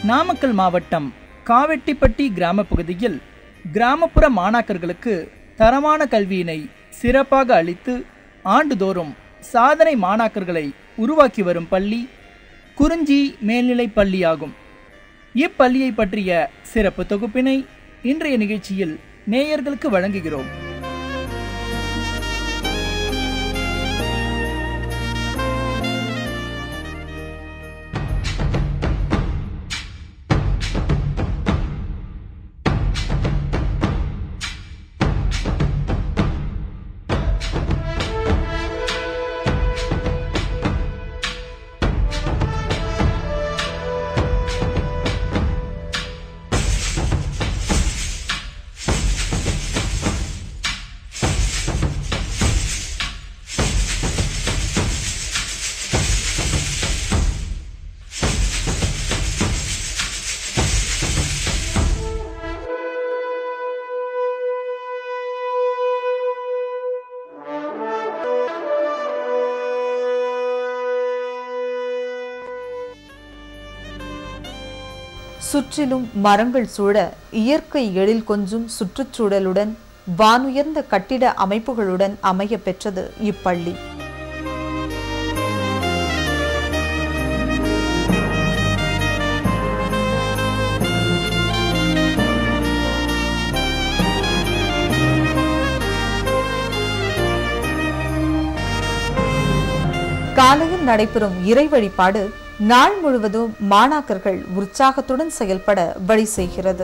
நாமக்கல் மாவட்டம் காவெட்டிப்பட்டி கிராம பகுதியில் கிராமப்புற மாணாக்கர்களுக்கு தரமான கல்வியினை சிறப்பாக அளித்து ஆண்டுதோறும் சாதனை மாணாக்கர்களை உருவாக்கி வரும் பள்ளி குறிஞ்சி மேல்நிலைப் பள்ளியாகும் இப்பள்ளியை பற்றிய சிறப்பு தொகுப்பினை இன்றைய நிகழ்ச்சியில் நேயர்களுக்கு வழங்குகிறோம் சுற்றிலும் மரங்கள் சூழ இயற்கை எழில் கொஞ்சும் சுற்றுச்சூழலுடன் வானுயர்ந்த கட்டிட அமைப்புகளுடன் அமைய பெற்றது இப்பள்ளி காலையில் நடைபெறும் இறை வழிபாடு நாள் முழுவதும் மாணாக்கர்கள் உற்சாகத்துடன் செயல்பட வழி செய்கிறது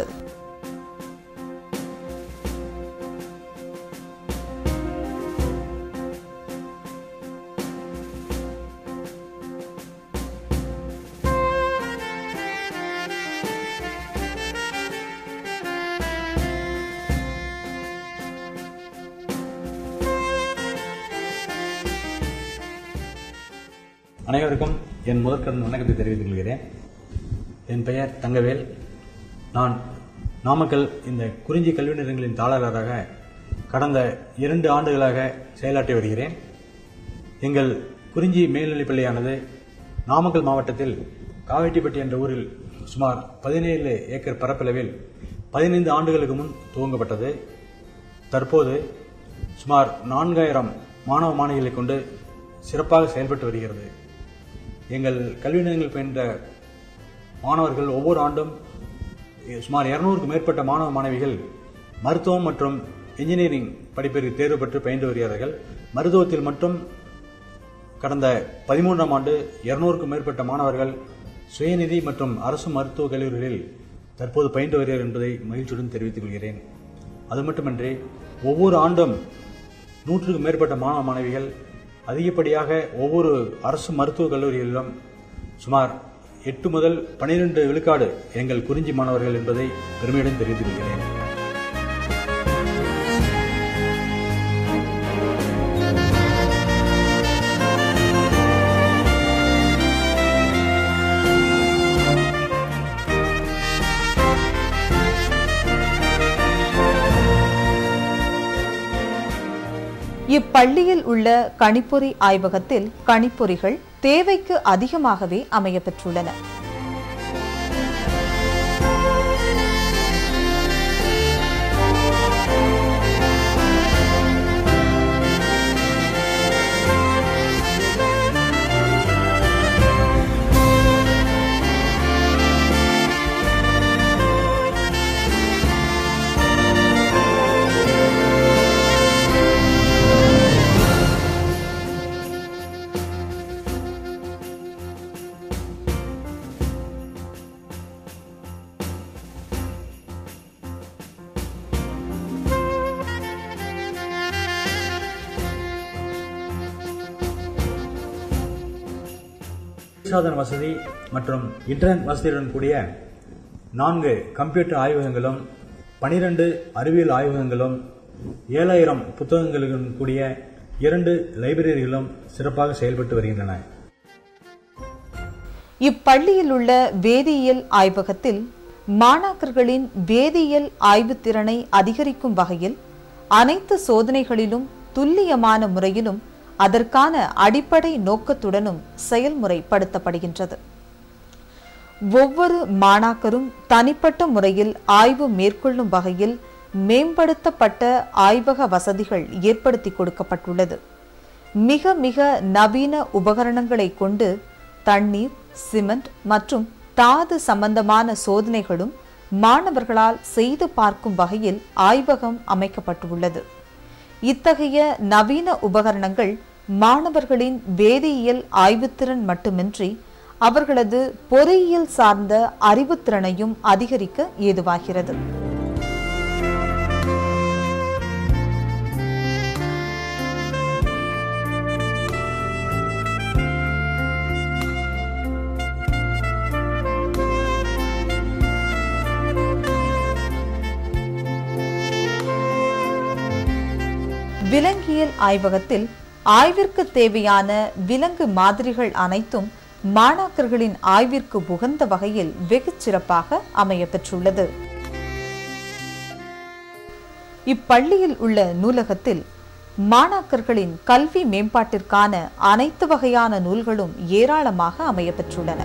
அனைவருக்கும் என் முதற்கடன் வணக்கத்தை தெரிவித்துக் கொள்கிறேன் என் பெயர் தங்கவேல் நான் நாமக்கல் இந்த குறிஞ்சி கல்வி நிறுவனங்களின் தாளராக கடந்த இரண்டு ஆண்டுகளாக செயலாற்றி வருகிறேன் எங்கள் குறிஞ்சி மேல்நிலைப் பள்ளியானது நாமக்கல் மாவட்டத்தில் காவேட்டிப்பட்டி என்ற ஊரில் சுமார் பதினேழு ஏக்கர் பரப்பளவில் பதினைந்து ஆண்டுகளுக்கு முன் துவங்கப்பட்டது தற்போது சுமார் நான்காயிரம் மாணவ மாணவிகளை கொண்டு சிறப்பாக செயல்பட்டு வருகிறது எங்கள் கல்வி நிலையங்கள் பயின்ற மாணவர்கள் ஒவ்வொரு ஆண்டும் சுமார் இருநூறுக்கும் மேற்பட்ட மாணவ மாணவிகள் மருத்துவம் மற்றும் இன்ஜினியரிங் படிப்பிற்கு தேர்வு பெற்று பயின்று வருகிறார்கள் மருத்துவத்தில் மட்டும் கடந்த பதிமூன்றாம் ஆண்டு இருநூறுக்கும் மேற்பட்ட மாணவர்கள் சுயநிதி மற்றும் அரசு மருத்துவக் கல்லூரிகளில் தற்போது பயின்று வருகிறார் என்பதை மகிழ்ச்சியுடன் தெரிவித்துக் கொள்கிறேன் அது மட்டுமின்றி ஒவ்வொரு ஆண்டும் நூற்றுக்கும் மேற்பட்ட மாணவ மாணவிகள் அதிகப்படியாக ஒவ்வொரு அரசு மருத்துவக் கல்லூரிகளிலும் சுமார் எட்டு முதல் பனிரெண்டு விழுக்காடு எங்கள் குறிஞ்சி மாணவர்கள் என்பதை பெருமையுடன் தெரிவித்துக் கொள்கிறேன் இப்பள்ளியில் உள்ள கணிப்பொறி ஆய்வகத்தில் கணிப்பொறிகள் தேவைக்கு அதிகமாகவே அமையப்பெற்றுள்ளன சாதன வசதி மற்றும் இன்டர்நெட் வசதியுடன் கூடிய நான்கு கம்ப்யூட்டர் ஆய்வகங்களும் பனிரெண்டு அறிவியல் ஆய்வகங்களும் ஏழாயிரம் புத்தகங்களுடன் கூடிய இரண்டு லைப்ரரிகளும் சிறப்பாக செயல்பட்டு வருகின்றன இப்பள்ளியில் உள்ள வேதியியல் ஆய்வகத்தில் மாணாக்கர்களின் வேதியியல் ஆய்வுத் திறனை அதிகரிக்கும் வகையில் அனைத்து சோதனைகளிலும் துல்லியமான முறையிலும் அதற்கான அடிப்படை நோக்கத்துடனும் செயல்முறைப்படுத்தப்படுகின்றது ஒவ்வொரு மாணாக்கரும் தனிப்பட்ட முறையில் ஆய்வு மேற்கொள்ளும் வகையில் மேம்படுத்தப்பட்ட ஆய்வக வசதிகள் ஏற்படுத்தி கொடுக்கப்பட்டுள்ளது மிக மிக நவீன உபகரணங்களை கொண்டு தண்ணீர் சிமெண்ட் மற்றும் தாது சம்பந்தமான சோதனைகளும் மாணவர்களால் செய்து பார்க்கும் வகையில் ஆய்வகம் அமைக்கப்பட்டுள்ளது இத்தகைய நவீன உபகரணங்கள் மாணவர்களின் வேதியியல் ஆய்வுத்திறன் மட்டுமின்றி அவர்களது பொறியியல் சார்ந்த அறிவுத்திறனையும் அதிகரிக்க ஏதுவாகிறது விலங்கியல் ஆய்வகத்தில் ஆய்விற்கு தேவையான விலங்கு மாதிரிகள் அனைத்தும் மாணாக்கர்களின் ஆய்விற்கு உகந்த வகையில் வெகு சிறப்பாக அமையப்பெற்றுள்ளது இப்பள்ளியில் உள்ள நூலகத்தில் மாணாக்கர்களின் கல்வி மேம்பாட்டிற்கான அனைத்து வகையான நூல்களும் ஏராளமாக அமையப்பெற்றுள்ளன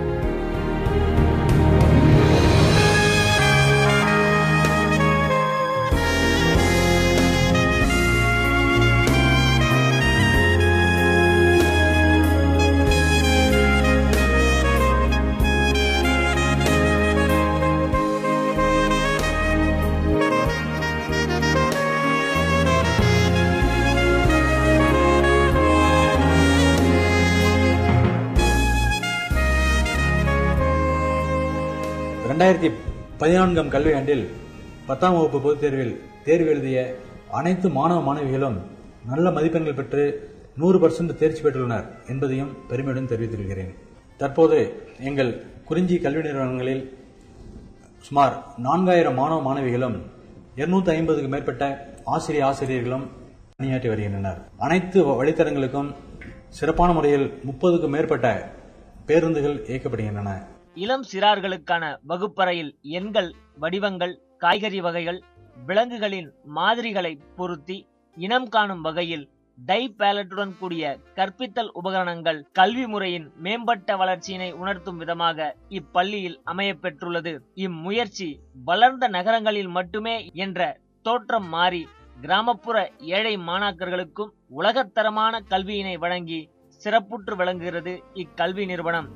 ரெண்டாயிரத்தி பதினான்காம் கல்வியாண்டில் பத்தாம் வகுப்பு பொதுத் தேர்வில் தேர்வு எழுதிய அனைத்து மாணவ மாணவிகளும் நல்ல மதிப்பெண்கள் பெற்று நூறு பர்சன்ட் தேர்ச்சி பெற்றுள்ளனர் என்பதையும் பெருமையுடன் தெரிவித்துக் கொள்கிறேன் தற்போது எங்கள் குறிஞ்சி கல்வி நிறுவனங்களில் சுமார் நான்காயிரம் மாணவ மாணவிகளும் இருநூத்தி ஐம்பதுக்கு மேற்பட்ட ஆசிரிய ஆசிரியர்களும் பணியாற்றி வருகின்றனர் அனைத்து வழித்தடங்களுக்கும் சிறப்பான முறையில் முப்பதுக்கும் மேற்பட்ட பேருந்துகள் இயக்கப்படுகின்றன இளம் சிறார்களுக்கான வகுப்பறையில் எண்கள் வடிவங்கள் காய்கறி வகைகள் விலங்குகளின் மாதிரிகளை பொருத்தி இனம் காணும் வகையில் டை பேலட்டுடன் கூடிய கற்பித்தல் உபகரணங்கள் கல்வி முறையின் மேம்பட்ட வளர்ச்சியினை உணர்த்தும் விதமாக இப்பள்ளியில் அமையப்பெற்றுள்ளது இம்முயற்சி வளர்ந்த நகரங்களில் மட்டுமே என்ற தோற்றம் மாறி கிராமப்புற ஏழை மாணாக்கர்களுக்கும் உலகத்தரமான கல்வியினை வழங்கி சிறப்புற்று விளங்குகிறது இக்கல்வி நிறுவனம்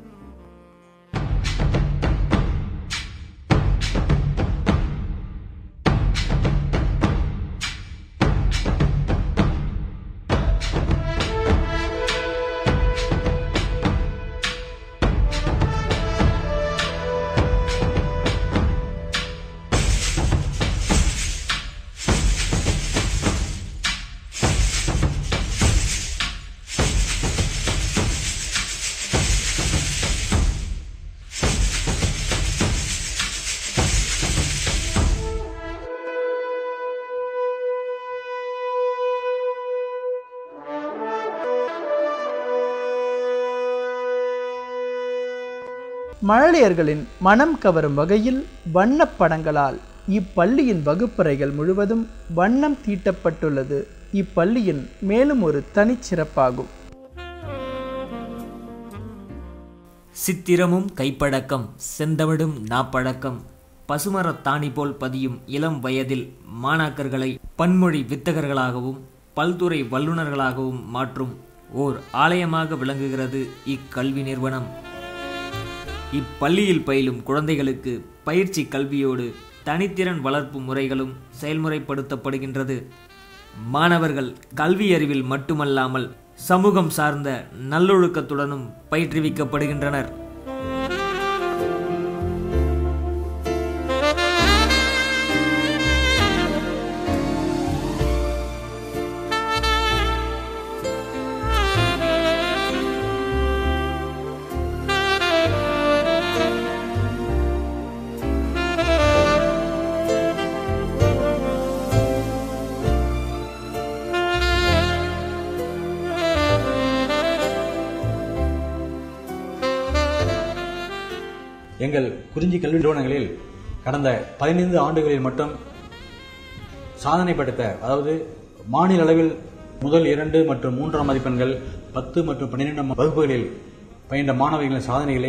மழலையர்களின் மனம் கவரும் வகையில் வண்ணப் படங்களால் இப்பள்ளியின் வகுப்பறைகள் முழுவதும் வண்ணம் தீட்டப்பட்டுள்ளது இப்பள்ளியின் மேலும் ஒரு தனிச்சிறப்பாகும் சித்திரமும் கைப்பழக்கம் செந்தமிடும் நாப்பழக்கம் பசுமரத் தாணி போல் பதியும் இளம் வயதில் மாணாக்கர்களை பன்மொழி வித்தகர்களாகவும் பல்துறை வல்லுநர்களாகவும் மாற்றும் ஓர் ஆலயமாக விளங்குகிறது இக்கல்வி நிறுவனம் இப்பள்ளியில் பயிலும் குழந்தைகளுக்கு பயிற்சி கல்வியோடு தனித்திறன் வளர்ப்பு முறைகளும் செயல்முறைப்படுத்தப்படுகின்றது மாணவர்கள் கல்வி அறிவில் மட்டுமல்லாமல் சமூகம் சார்ந்த நல்லொழுக்கத்துடனும் பயிற்றுவிக்கப்படுகின்றனர் எங்கள் குறிஞ்சி கல்வி நிறுவனங்களில் கடந்த பதினைந்து ஆண்டுகளில் மட்டும் சாதனை படைத்த அதாவது மாநில அளவில் முதல் இரண்டு மற்றும் மூன்றாம் மதிப்பெண்கள் பத்து மற்றும் பன்னிரெண்டாம் வகுப்புகளில் பயின்ற மாணவிகளின் சாதனைகளை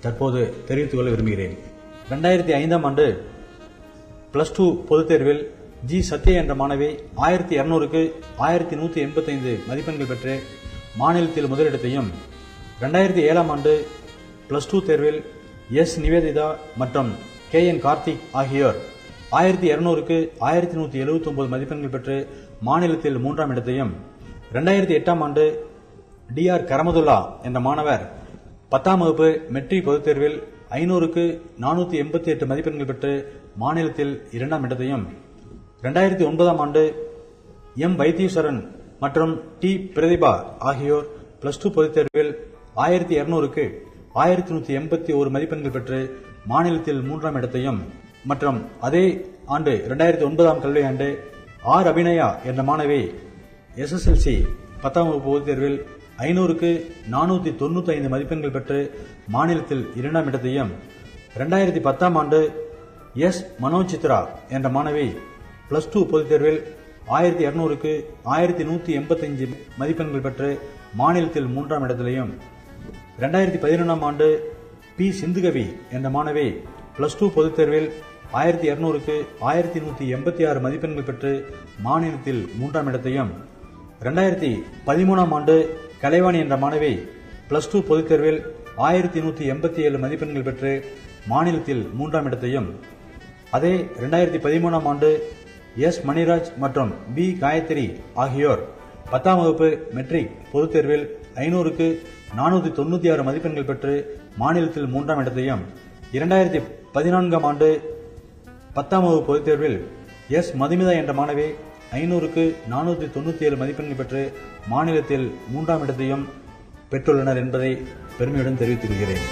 தற்போது தெரிவித்துக் கொள்ள விரும்புகிறேன் ரெண்டாயிரத்தி ஐந்தாம் ஆண்டு பிளஸ் டூ பொதுத் தேர்வில் ஜி சத்யா என்ற மாணவி ஆயிரத்தி இருநூறுக்கு ஆயிரத்தி நூற்றி எண்பத்தைந்து மதிப்பெண்கள் பெற்று மாநிலத்தில் முதலிடத்தையும் ரெண்டாயிரத்தி ஏழாம் ஆண்டு பிளஸ் டூ தேர்வில் எஸ் நிவேதிதா மற்றும் கே என் கார்த்திக் ஆகியோர் ஆயிரத்தி இருநூறுக்கு ஆயிரத்தி நூற்றி எழுபத்தி ஒன்பது மதிப்பெண்கள் பெற்று மாநிலத்தில் மூன்றாம் இடத்தையும் ரெண்டாயிரத்தி எட்டாம் ஆண்டு டி ஆர் கரமதுல்லா என்ற மாணவர் பத்தாம் வகுப்பு மெட்ரிக் பொதுத் தேர்வில் ஐநூறுக்கு நானூற்றி எண்பத்தி எட்டு மதிப்பெண்கள் பெற்று மாநிலத்தில் இரண்டாம் இடத்தையும் ரெண்டாயிரத்தி ஒன்பதாம் ஆண்டு எம் வைத்தீஸ்வரன் மற்றும் டி பிரதிபா ஆகியோர் பிளஸ் டூ பொதுத் தேர்வில் ஆயிரத்தி இருநூறுக்கு ஆயிரத்தி நூற்றி எண்பத்தி ஒரு மதிப்பெண்கள் பெற்று மாநிலத்தில் மூன்றாம் இடத்தையும் மற்றும் அதே ஆண்டு ரெண்டாயிரத்தி ஒன்பதாம் கல்வியாண்டு ஆர் அபிநயா என்ற மாணவி எஸ்எஸ்எல்சி பத்தாம் வகுப்பு பொதுத் தேர்வில் ஐநூறுக்கு நானூற்றி தொண்ணூற்றி ஐந்து மதிப்பெண்கள் பெற்று மாநிலத்தில் இரண்டாம் இடத்தையும் ரெண்டாயிரத்தி பத்தாம் ஆண்டு எஸ் மனோஜ் சித்ரா என்ற மாணவி பிளஸ் டூ பொதுத் தேர்வில் ஆயிரத்தி இருநூறுக்கு ஆயிரத்தி நூற்றி எண்பத்தஞ்சு மதிப்பெண்கள் பெற்று மாநிலத்தில் மூன்றாம் இடத்திலையும் ரெண்டாயிரத்தி பதினொன்றாம் ஆண்டு பி சிந்துகவி என்ற மாணவி பிளஸ் டூ பொதுத் தேர்வில் ஆயிரத்தி இருநூறுக்கு ஆயிரத்தி நூற்றி எண்பத்தி ஆறு மதிப்பெண்கள் பெற்று மாநிலத்தில் மூன்றாம் இடத்தையும் ரெண்டாயிரத்தி பதிமூணாம் ஆண்டு கலைவாணி என்ற மாணவி பிளஸ் டூ பொதுத் தேர்வில் ஆயிரத்தி நூற்றி எண்பத்தி ஏழு மதிப்பெண்கள் பெற்று மாநிலத்தில் மூன்றாம் இடத்தையும் அதே ரெண்டாயிரத்தி பதிமூணாம் ஆண்டு எஸ் மணிராஜ் மற்றும் பி காயத்ரி ஆகியோர் பத்தாம் வகுப்பு மெட்ரிக் பொதுத் தேர்வில் ஐநூறுக்கு நானூற்றி தொண்ணூற்றி ஆறு மதிப்பெண்கள் பெற்று மாநிலத்தில் மூன்றாம் இடத்தையும் இரண்டாயிரத்தி பதினான்காம் ஆண்டு பத்தாம் வகுப்பு பொதுத் தேர்வில் எஸ் மதுமிதா என்ற மாணவி ஐநூறுக்கு நானூற்றி தொண்ணூற்றி ஏழு மதிப்பெண்கள் பெற்று மாநிலத்தில் மூன்றாம் இடத்தையும் பெற்றுள்ளனர் என்பதை பெருமையுடன் தெரிவித்துக் கொள்கிறேன்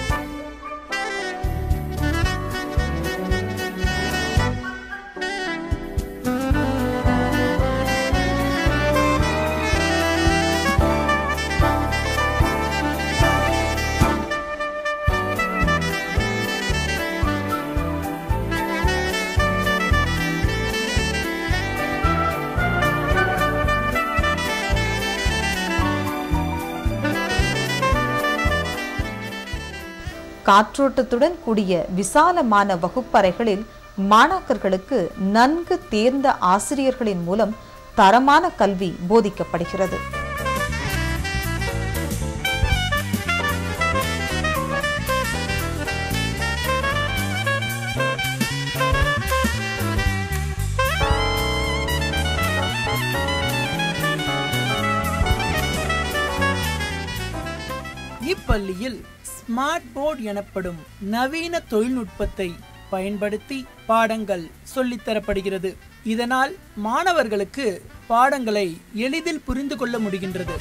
காற்றோட்டத்துடன் கூடிய விசாலமான வகுப்பறைகளில் மாணாக்கர்களுக்கு நன்கு தேர்ந்த ஆசிரியர்களின் மூலம் தரமான கல்வி போதிக்கப்படுகிறது இப்பள்ளியில் ஸ்மார்ட் போர்டு எனப்படும் நவீன தொழில்நுட்பத்தை பயன்படுத்தி பாடங்கள் சொல்லித்தரப்படுகிறது இதனால் மாணவர்களுக்கு பாடங்களை எளிதில் புரிந்து கொள்ள முடிகின்றது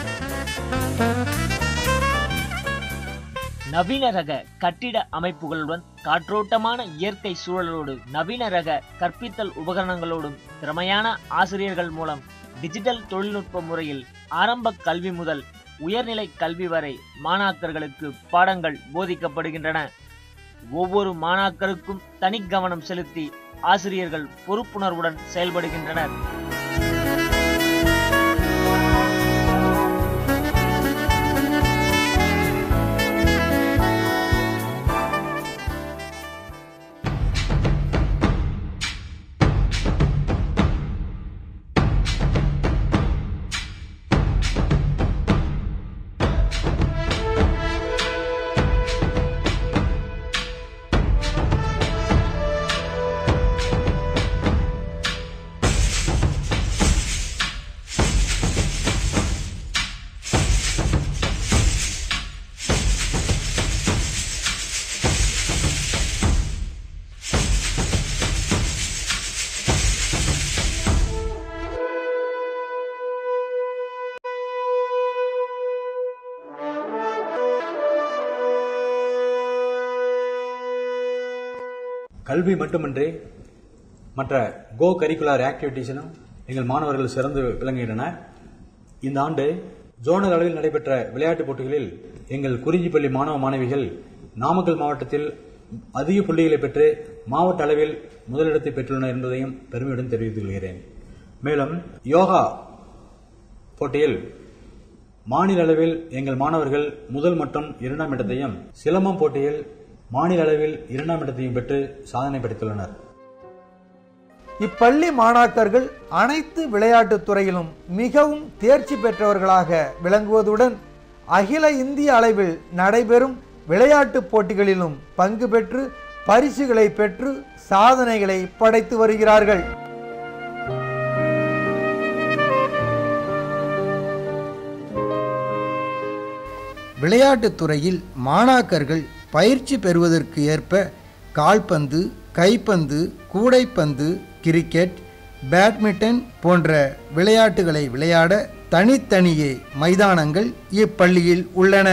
நவீன ரக கட்டிட அமைப்புகளுடன் காற்றோட்டமான இயற்கை சூழலோடு நவீன ரக கற்பித்தல் உபகரணங்களோடும் திறமையான ஆசிரியர்கள் மூலம் டிஜிட்டல் தொழில்நுட்ப முறையில் ஆரம்ப கல்வி முதல் உயர்நிலை கல்வி வரை மாணாக்கர்களுக்கு பாடங்கள் போதிக்கப்படுகின்றன ஒவ்வொரு மாணாக்கருக்கும் தனி கவனம் செலுத்தி ஆசிரியர்கள் பொறுப்புணர்வுடன் செயல்படுகின்றனர் கல்வி மட்டுமின்றி மற்ற கோ கரிக்குலர் ஆக்டிவிட்டீஸிலும் எங்கள் மாணவர்கள் சிறந்து விளங்குகின்றனர் இந்த ஆண்டு ஜோனல் அளவில் நடைபெற்ற விளையாட்டுப் போட்டிகளில் எங்கள் குறிஞ்சிப்பள்ளி மாணவ மாணவிகள் நாமக்கல் மாவட்டத்தில் அதிக புள்ளிகளை பெற்று மாவட்ட அளவில் முதலிடத்தை பெற்றுள்ளனர் என்பதையும் பெருமையுடன் தெரிவித்துக் கொள்கிறேன் மேலும் யோகா போட்டியில் மாநில அளவில் எங்கள் மாணவர்கள் முதல் மற்றும் இரண்டாம் இடத்தையும் சிலம்பம் போட்டியில் மாநில அளவில் இரண்டாம் இடத்தையும் பெற்று சாதனை படைத்துள்ளனர் இப்பள்ளி மாணாக்கர்கள் அனைத்து விளையாட்டுத் துறையிலும் மிகவும் தேர்ச்சி பெற்றவர்களாக விளங்குவதுடன் அகில இந்திய அளவில் நடைபெறும் விளையாட்டுப் போட்டிகளிலும் பங்கு பெற்று பரிசுகளை பெற்று சாதனைகளை படைத்து வருகிறார்கள் விளையாட்டுத் துறையில் மாணாக்கர்கள் பயிற்சி பெறுவதற்கு ஏற்ப கால்பந்து கைப்பந்து கூடைப்பந்து கிரிக்கெட் பேட்மிண்டன் போன்ற விளையாட்டுகளை விளையாட தனித்தனியே மைதானங்கள் இப்பள்ளியில் உள்ளன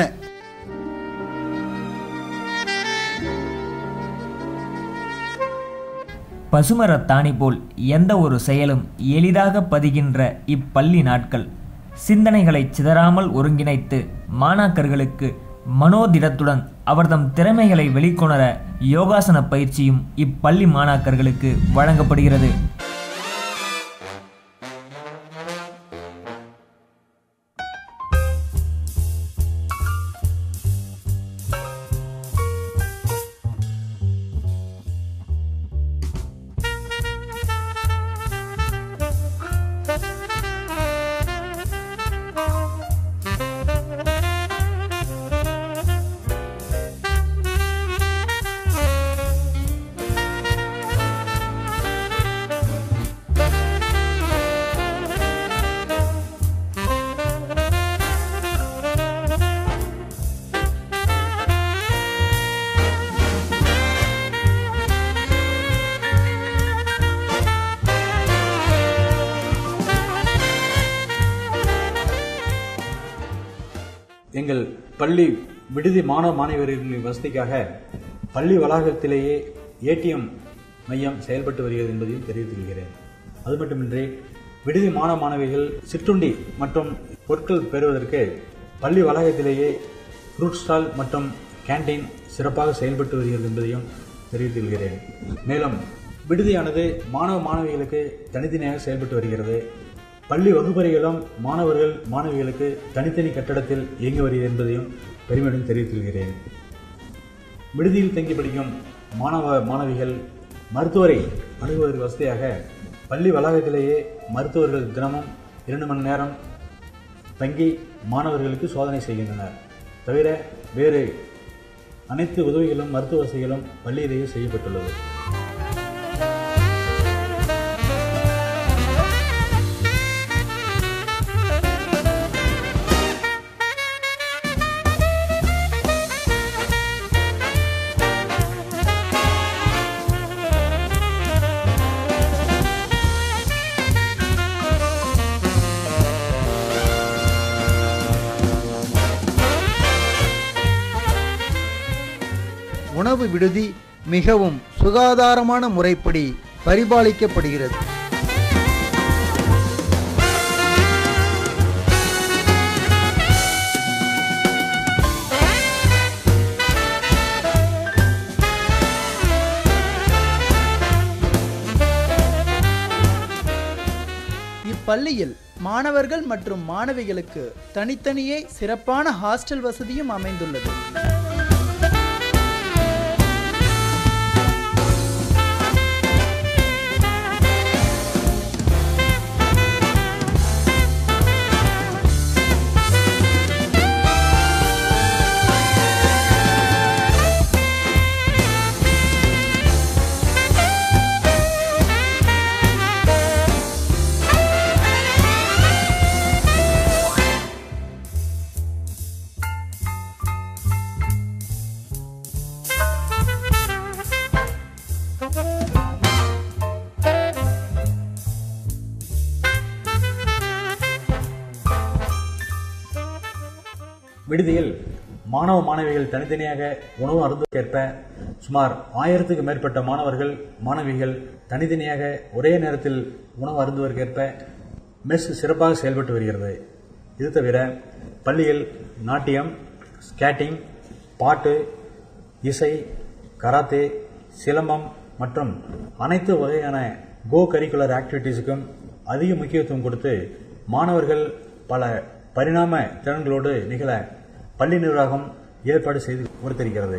பசுமரத்தாணி போல் எந்த ஒரு செயலும் எளிதாக பதிகின்ற இப்பள்ளி நாட்கள் சிந்தனைகளை சிதறாமல் ஒருங்கிணைத்து மாணாக்கர்களுக்கு மனோதிடத்துடன் அவர்தம் திறமைகளை வெளிக்கொணர யோகாசன பயிற்சியும் இப்பள்ளி மாணாக்கர்களுக்கு வழங்கப்படுகிறது எங்கள் பள்ளி விடுதி மாணவ மாணவியர்களின் வசதிக்காக பள்ளி வளாகத்திலேயே ஏடிஎம் மையம் செயல்பட்டு வருகிறது என்பதையும் தெரிவித்துக் கொள்கிறேன் அது மட்டுமின்றி விடுதி மாணவ மாணவிகள் சிற்றுண்டி மற்றும் பொருட்கள் பெறுவதற்கு பள்ளி வளாகத்திலேயே ஃப்ரூட் ஸ்டால் மற்றும் கேண்டீன் சிறப்பாக செயல்பட்டு வருகிறது என்பதையும் தெரிவித்துக் கொள்கிறேன் மேலும் விடுதியானது மாணவ மாணவிகளுக்கு தனித்தனியாக செயல்பட்டு வருகிறது பள்ளி வகுப்பறைகளும் மாணவர்கள் மாணவிகளுக்கு தனித்தனி கட்டடத்தில் இயங்கி வருகிறது என்பதையும் பெருமையுடன் தெரிவித்துக் கொள்கிறேன் விடுதியில் தங்கி படிக்கும் மாணவ மாணவிகள் மருத்துவரை அணுகுவதற்கு வசதியாக பள்ளி வளாகத்திலேயே மருத்துவர்கள் தினமும் இரண்டு மணி நேரம் தங்கி மாணவர்களுக்கு சோதனை செய்கின்றனர் தவிர வேறு அனைத்து உதவிகளும் மருத்துவ வசதிகளும் பள்ளியிலேயே செய்யப்பட்டுள்ளது உணவு விடுதி மிகவும் சுகாதாரமான முறைப்படி பரிபாலிக்கப்படுகிறது இப்பள்ளியில் மாணவர்கள் மற்றும் மாணவிகளுக்கு தனித்தனியே சிறப்பான ஹாஸ்டல் வசதியும் அமைந்துள்ளது விடுதியில் மாணவ மாணவிகள் தனித்தனியாக உணவு அருந்துவதற்கேற்ப சுமார் ஆயிரத்துக்கு மேற்பட்ட மாணவர்கள் மாணவிகள் தனித்தனியாக ஒரே நேரத்தில் உணவு அருந்துவதற்கேற்ப மெஸ் சிறப்பாக செயல்பட்டு வருகிறது இது தவிர பள்ளியில் நாட்டியம் ஸ்கேட்டிங் பாட்டு இசை கராத்தே சிலம்பம் மற்றும் அனைத்து வகையான கோ கரிக்குலர் ஆக்டிவிட்டீஸுக்கும் அதிக முக்கியத்துவம் கொடுத்து மாணவர்கள் பல பரிணாம திறன்களோடு நிகழ பள்ளி நிர்வாகம் ஏற்பாடு செய்து கொடுத்திருக்கிறது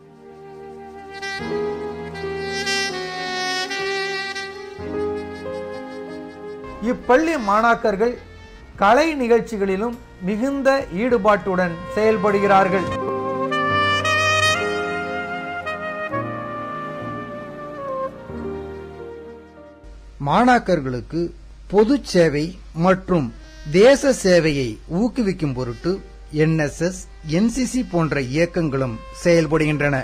இப்பள்ளி மாணாக்கர்கள் கலை நிகழ்ச்சிகளிலும் மிகுந்த ஈடுபாட்டுடன் செயல்படுகிறார்கள் மாணாக்கர்களுக்கு பொது சேவை மற்றும் தேச சேவையை ஊக்குவிக்கும் பொருட்டு என்எஸ்எஸ் என்சிசி போன்ற இயக்கங்களும் செயல்படுகின்றன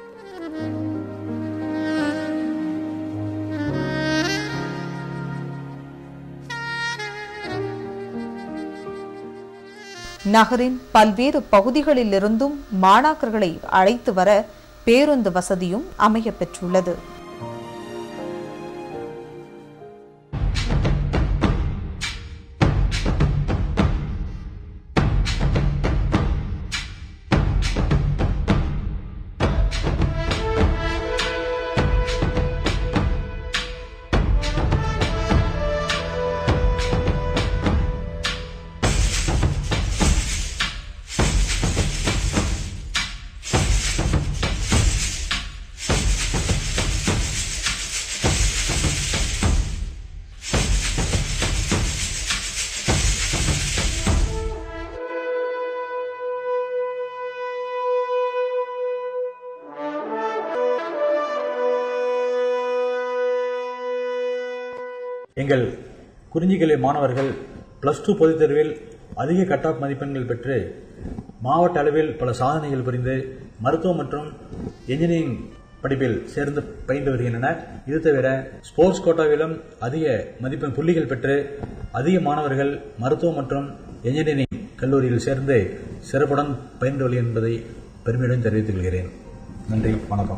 நகரின் பல்வேறு பகுதிகளிலிருந்தும் மாணாக்கர்களை அழைத்து வர பேருந்து வசதியும் அமையப் பெற்றுள்ளது எங்கள் குறிஞ்சிக்கலை மாணவர்கள் பிளஸ் டூ பொதுத் தேர்வில் அதிக கட் ஆஃப் மதிப்பெண்கள் பெற்று மாவட்ட அளவில் பல சாதனைகள் புரிந்து மருத்துவம் மற்றும் என்ஜினியரிங் படிப்பில் சேர்ந்து பயின்று வருகின்றனர் இது தவிர ஸ்போர்ட்ஸ் கோட்டாவிலும் அதிக மதிப்பெண் புள்ளிகள் பெற்று அதிக மாணவர்கள் மருத்துவம் மற்றும் என்ஜினியரிங் கல்லூரியில் சேர்ந்து சிறப்புடன் பயின்று வருகிறது என்பதை பெருமையுடன் தெரிவித்துக் கொள்கிறேன் நன்றி வணக்கம்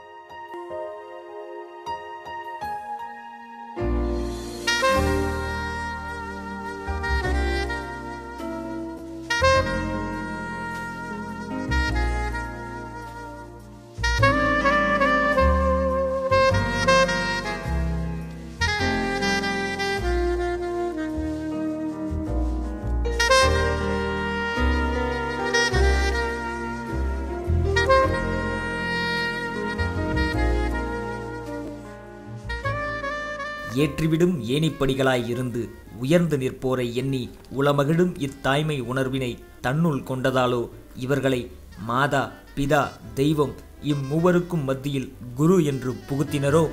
ஏற்றிவிடும் ஏணிப்படிகளாய் இருந்து உயர்ந்து நிற்போரை எண்ணி உளமகிழும் இத்தாய்மை உணர்வினை தன்னுள் கொண்டதாலோ இவர்களை மாதா பிதா தெய்வம் இம்மூவருக்கும் மத்தியில் குரு என்று புகுத்தினரோ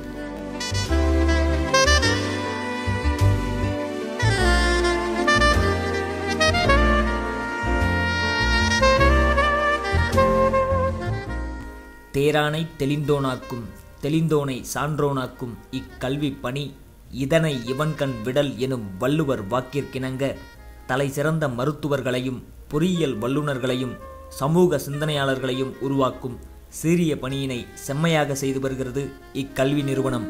தேரானை தெளிந்தோனாக்கும் தெளிந்தோனை சான்றோனாக்கும் இக்கல்வி பணி இதனை இவன்கண் விடல் எனும் வள்ளுவர் வாக்கிற்கிணங்க தலை சிறந்த மருத்துவர்களையும் பொறியியல் வல்லுநர்களையும் சமூக சிந்தனையாளர்களையும் உருவாக்கும் சீரிய பணியினை செம்மையாக செய்து வருகிறது இக்கல்வி நிறுவனம்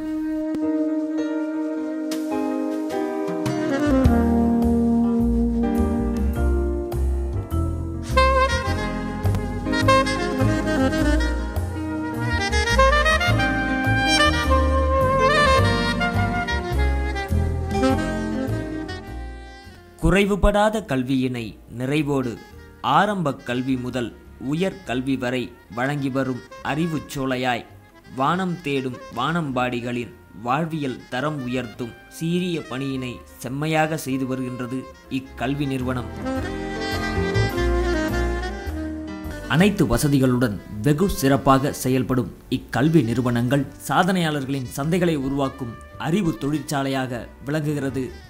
குறைவுபடாத கல்வியினை நிறைவோடு ஆரம்பக் கல்வி முதல் உயர் கல்வி வரை வழங்கி வரும் அறிவுச் சோலையாய் வானம் தேடும் வானம்பாடிகளின் வாழ்வியல் தரம் உயர்த்தும் சீரிய பணியினை செம்மையாக செய்து வருகின்றது இக்கல்வி நிறுவனம் அனைத்து வசதிகளுடன் வெகு சிறப்பாக செயல்படும் இக்கல்வி நிறுவனங்கள் சாதனையாளர்களின் சந்தைகளை உருவாக்கும் அறிவு தொழிற்சாலையாக விளங்குகிறது